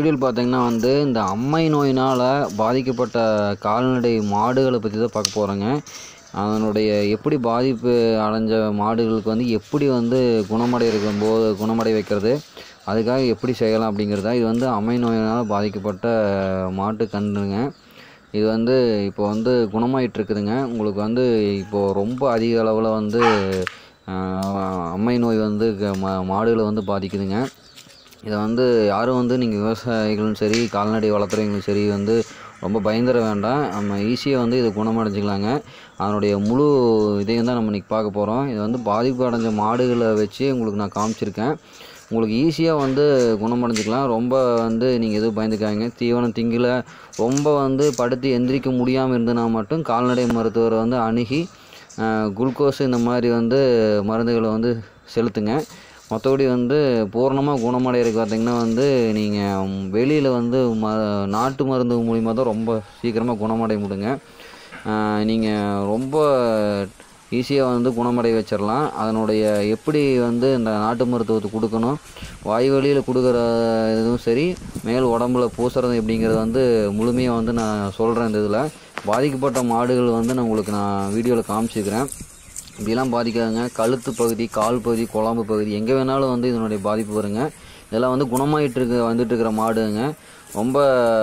வீடியோவில் பார்த்தீங்கன்னா வந்து இந்த அம்மை நோயினால் பாதிக்கப்பட்ட கால்நடை மாடுகளை பற்றி தான் பார்க்க போகிறோங்க அதனுடைய எப்படி பாதிப்பு அடைஞ்ச மாடுகளுக்கு வந்து எப்படி வந்து குணமடைய போது குணமடைய வைக்கிறது அதுக்காக எப்படி செய்யலாம் அப்படிங்கிறதா இது வந்து அம்மை நோயினால் பாதிக்கப்பட்ட மாட்டு கன்றுங்க இது வந்து இப்போ வந்து குணமாயிட்டு இருக்குதுங்க உங்களுக்கு வந்து இப்போது ரொம்ப அதிக அளவில் வந்து ஆஹ், அம்மை நோய் வந்து க- மா மாடுகளை வந்து பாதிக்குதுங்க இதை வந்து யாரும் வந்து நீங்கள் விவசாயிகளும் சரி கால்நடை வளர்த்துறவங்களும் சரி வந்து ரொம்ப பயந்துட வேண்டாம் நம்ம ஈஸியாக வந்து இதை குணமடைஞ்சிக்கலாங்க அதனுடைய முழு இதையும் தான் நம்ம இன்றைக்கி பார்க்க போகிறோம் இது வந்து பாதிப்பு அடைஞ்ச மாடுகளை வச்சு உங்களுக்கு நான் காமிச்சிருக்கேன் உங்களுக்கு ஈஸியாக வந்து குணமடைஞ்சிக்கலாம் ரொம்ப வந்து நீங்கள் எதுவும் பயந்துக்காங்க தீவனம் திங்கில ரொம்ப வந்து படுத்து எந்திரிக்க முடியாமல் இருந்தனா மட்டும் கால்நடை மருத்துவரை வந்து அணுகி குளுக்கோஸ் இந்த மாதிரி வந்து மருந்துகளை வந்து செலுத்துங்க மற்றபடி வந்து பூரணமாக குணமடைகிறதுக்கு பார்த்தீங்கன்னா வந்து நீங்கள் வெளியில் வந்து ம நாட்டு மருந்து மூலிமா தான் ரொம்ப சீக்கிரமாக குணமடைய முடியுங்க நீங்கள் ரொம்ப ஈஸியாக வந்து குணமடைய வச்சிடலாம் அதனுடைய எப்படி வந்து இந்த நாட்டு மருத்துவத்தை கொடுக்கணும் வாய் வழியில் கொடுக்குற இதுவும் சரி மேல் உடம்புல பூசுறது எப்படிங்கிறத வந்து முழுமையாக வந்து நான் சொல்கிறேன் இந்த இதில் பாதிக்கப்பட்ட மாடுகள் வந்து நான் உங்களுக்கு நான் வீடியோவில் காமிச்சிக்கிறேன் இப்படிலாம் பாதிக்காதுங்க கழுத்து பகுதி கால் பகுதி குழம்பு பகுதி எங்கே வேணாலும் வந்து இதனுடைய பாதிப்பு வருங்க இதெல்லாம் வந்து குணமாயிட்டு இருக்க வந்துட்டு இருக்கிற மாடுங்க ரொம்ப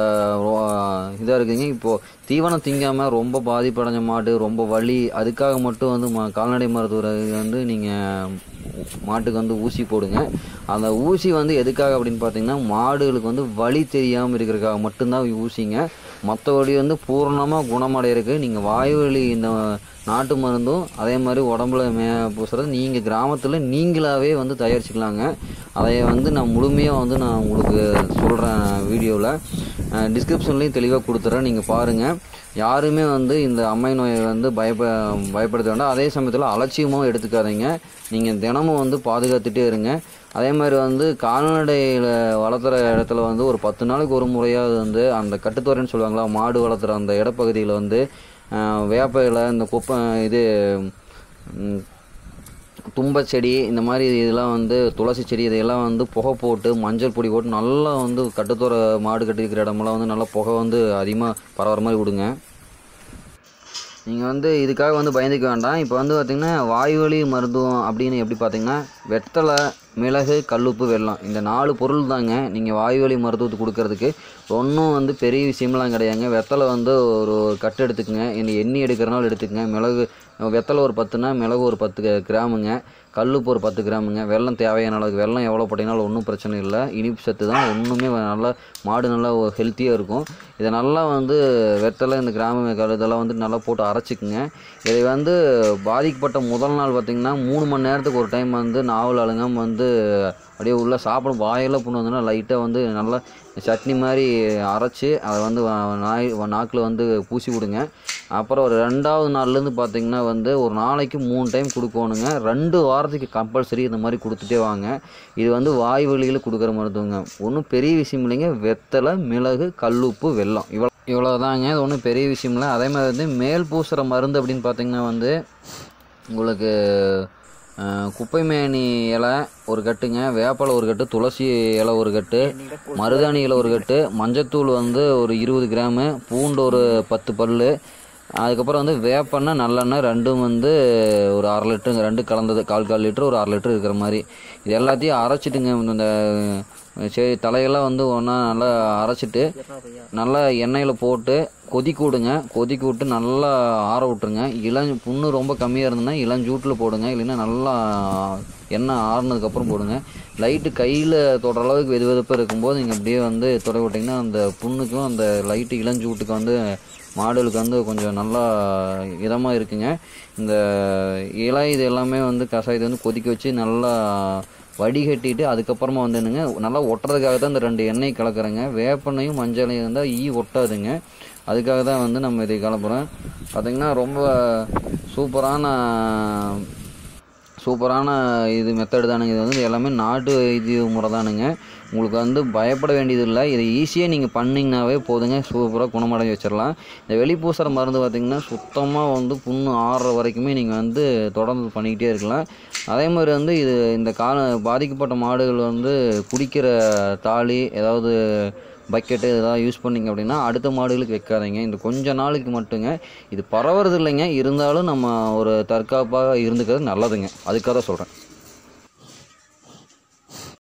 இதாக இருக்குதுங்க இப்போது தீவனம் திங்காமல் ரொம்ப பாதிப்படைஞ்ச மாடு ரொம்ப வலி அதுக்காக மட்டும் வந்து ம கால்நடை மருத்துவரை வந்து நீங்கள் மாட்டுக்கு வந்து ஊசி போடுங்க அந்த ஊசி வந்து எதுக்காக அப்படின்னு பார்த்தீங்கன்னா மாடுகளுக்கு வந்து வலி தெரியாமல் இருக்கிறதுக்காக மட்டும்தான் ஊசிங்க மற்றபடி வந்து பூரணமாக குணமடைகிறதுக்கு நீங்கள் வாய் வலி இந்த நாட்டு மருந்தும் அதே மாதிரி உடம்புல மே பூசுறது நீங்கள் கிராமத்தில் நீங்களாகவே வந்து தயாரிச்சுக்கலாங்க அதை வந்து நான் முழுமையாக வந்து நான் உங்களுக்கு சொல்கிறேன் வீடியோவில் டிஸ்கிரிப்ஷன்லேயும் தெளிவாக கொடுத்துட்றேன் நீங்கள் பாருங்கள் யாருமே வந்து இந்த அம்மை நோயை வந்து பயப்ப பயப்படுத்த வேண்டாம் அதே சமயத்தில் அலட்சியமாகவும் எடுத்துக்காதீங்க நீங்கள் தினமும் வந்து பாதுகாத்துட்டே இருங்க அதே மாதிரி வந்து கால்நடையில் வளர்த்துற இடத்துல வந்து ஒரு பத்து நாளைக்கு ஒரு முறையாவது வந்து அந்த கட்டுத்தோரைன்னு சொல்லுவாங்களா மாடு வளர்த்துற அந்த இடப்பகுதியில் வந்து ஆஹ், வேப்ப இலை இந்த குப்பை இது ம், தும்பச் செடி இந்த மாதிரி இதெல்லாம் வந்து துளசி செடி இதையெல்லாம் வந்து புகை போட்டு மஞ்சள் பொடி போட்டு நல்லா வந்து கட்டுத்தோர மாடு கட்டிருக்கிற இடமெல்லாம் வந்து நல்லா புகை வந்து அதிகமாக பரவுற மாதிரி விடுங்க நீங்கள் வந்து இதுக்காக வந்து பயந்துக்க வேண்டாம் இப்போ வந்து பார்த்திங்கன்னா வாய்வழி மருத்துவம் அப்படின்னு எப்படி பார்த்தீங்கன்னா வெத்தலை மிளகு கல்லுப்பு வெல்லம் இந்த நாலு பொருள் தாங்க நீங்கள் வாய்வழி மருத்துவத்துக்கு கொடுக்கறதுக்கு ஒன்றும் வந்து பெரிய விஷயமெல்லாம் கிடையாதுங்க வெத்தலை வந்து ஒரு கட்டு எடுத்துக்கங்க இனி எண்ணி எடுக்கிறனால எடுத்துக்கங்க மிளகு வெத்தலை ஒரு பத்துனா மிளகு ஒரு பத்து க- கிராமுங்க கல்லுப்பு ஒரு பத்து கிராமுங்க வெல்லம் தேவையான அளவுக்கு வெல்லம் எவ்வளோ போட்டிங்கனாலும் ஒன்றும் பிரச்சனை இல்லை இனிப்பு சத்து தான் ஒன்றுமே நல்லா மாடு நல்லா ஹெல்த்தியாக இருக்கும் இதை நல்லா வந்து வெத்தலை இந்த கிராம கல் இதெல்லாம் வந்து நல்லா போட்டு அரைச்சிக்குங்க இதை வந்து பாதிக்கப்பட்ட முதல் நாள் பார்த்திங்கன்னா மூணு மணி நேரத்துக்கு ஒரு டைம் வந்து நாவல் அழுங்காம வந்து அப்படியே உள்ளே சாப்பிடும் வாயெல்லாம் புண்ணு வந்தோன்னா லைட்டாக வந்து நல்லா சட்னி மாதிரி அரைச்சி அதை வந்து வ- நாய் நாக்கில் வந்து பூசி விடுங்க அப்புறம் ஒரு ரெண்டாவது நாள்லேருந்து பார்த்தீங்கன்னா வந்து ஒரு நாளைக்கு மூணு டைம் கொடுக்கணுங்க ரெண்டு வாரத்துக்கு கம்பல்சரி இந்த மாதிரி கொடுத்துட்டே வாங்க இது வந்து வாய் வழியில் கொடுக்குற மருத்துவங்க ஒன்றும் பெரிய விஷயம் இல்லைங்க வெத்தலை மிளகு கல்லுப்பு வெல்லம் இவ்வளோ இவ்வளோதாங்க இது ஒன்றும் பெரிய விஷயம் இல்லை அதே மாதிரி வந்து மேல் பூசுகிற மருந்து அப்படின்னு பார்த்தீங்கன்னா வந்து உங்களுக்கு அஹ், குப்பைமேனி இலை ஒரு கட்டுங்க வேப்பலை ஒரு கட்டு துளசி இலை ஒரு கட்டு மருதாணி இலை ஒரு கட்டு மஞ்சத்தூள் வந்து ஒரு இருபது கிராமு பூண்டு ஒரு பத்து பல்லு அதுக்கப்புறம் வந்து வேப்பெண்ணெய் நல்லெண்ணெய் ரெண்டும் வந்து ஒரு அரை லிட்டருங்க ரெண்டு கலந்தது கால் கால் லிட்டர் ஒரு அரை லிட்டர் இருக்கிற மாதிரி இது எல்லாத்தையும் அரைச்சிட்டுங்க இந்த சரி தலையெல்லாம் வந்து ஒன்றா நல்லா அரைச்சிட்டு நல்லா எண்ணெயில் போட்டு கொதிக்க விடுங்க கொதிக்க விட்டு நல்லா ஆற விட்டுருங்க இளம் புண்ணு ரொம்ப கம்மியாக இருந்ததுன்னா இளஞ்சூட்டில் போடுங்க இல்லைன்னா நல்லா எண்ணெய் ஆறுனதுக்கப்புறம் போடுங்க லைட்டு கையில் தொடுற அளவுக்கு வெது வெதுப்பாக இருக்கும்போது நீங்கள் அப்படியே வந்து தொட விட்டிங்கன்னா அந்த புண்ணுக்கும் அந்த லைட்டு இளஞ்சூட்டுக்கு வந்து மாடுகளுக்கு வந்து கொஞ்சம் நல்லா இதமாக இருக்குங்க இந்த இலை இது எல்லாமே வந்து கஷாயத்தை வந்து கொதிக்க வச்சு நல்லா வடிகட்டிட்டு அதுக்கப்புறமா வந்து என்னங்க நல்லா ஒட்டுறதுக்காக தான் இந்த ரெண்டு எண்ணெய் கலக்குறேங்க வேப்பெண்ணையும் மஞ்சளையும் இருந்தால் ஈ ஒட்டாதுங்க அதுக்காக தான் வந்து நம்ம இதை கலப்புறோம் பார்த்திங்கன்னா ரொம்ப சூப்பரான சூப்பரான இது மெத்தடு தானுங்க இது வந்து எல்லாமே நாட்டு வைத்திய முறை தானுங்க உங்களுக்கு வந்து பயப்பட வேண்டியதில்லை இதை ஈஸியாக நீங்கள் பண்ணிங்கனாவே போதுங்க சூப்பராக குணமடைய வச்சிடலாம் இந்த வெளிப்பூசுகிற மருந்து பார்த்திங்கன்னா சுத்தமாக வந்து புண்ணு ஆறுற வரைக்குமே நீங்கள் வந்து தொடர்ந்து பண்ணிக்கிட்டே இருக்கலாம் அதே மாதிரி வந்து இது இந்த கால பாதிக்கப்பட்ட மாடுகள் வந்து குடிக்கிற தாலி ஏதாவது பக்கெட்டு இதெல்லாம் யூஸ் பண்ணிங்க அப்படின்னா அடுத்த மாடுகளுக்கு வைக்காதீங்க இந்த கொஞ்ச நாளைக்கு மட்டுங்க இது பரவுறது இல்லைங்க இருந்தாலும் நம்ம ஒரு தற்காப்பாக இருந்துக்கிறது நல்லதுங்க அதுக்காக தான் சொல்கிறேன்